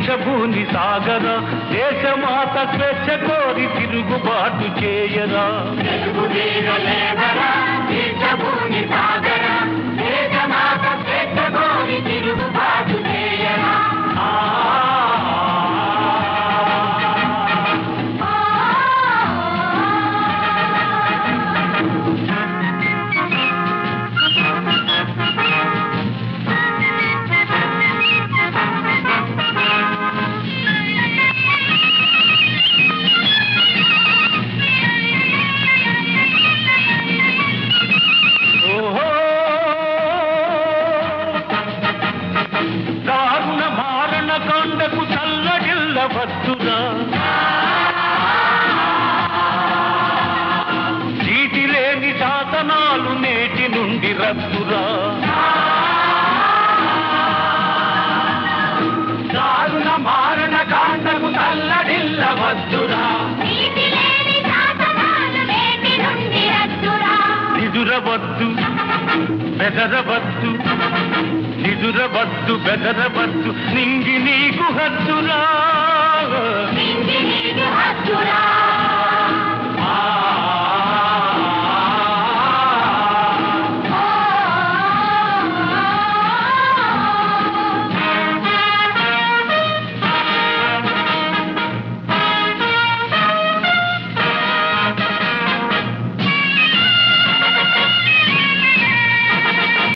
దీక్షభూని సాగర దేశమాత స్వేచ్ఛ కోరి తిరుగుబాటు చేయరా తెలుగు వీర లేవరా దేశభూమి సాగర దేశమాత స్వేచ్ఛ కోరి తిరుగుబాటు చేయరా ఓహో దారుణ మారణ కాండకు చల్లగిల్ల వద్దురా చీటి లేని శాసనాలు నేటి నుండి రద్దురా దారుణ మారణ కాండకు చల్లడిల్ల వద్దురా నీతి లేని శాసనాలు నేటి నుండి రద్దురా నిదురవద్దు బెదరవద్దు నిదురవద్దు బెదరవద్దు నింగి నీకు హద్దురా నింగి నీకు హద్దురా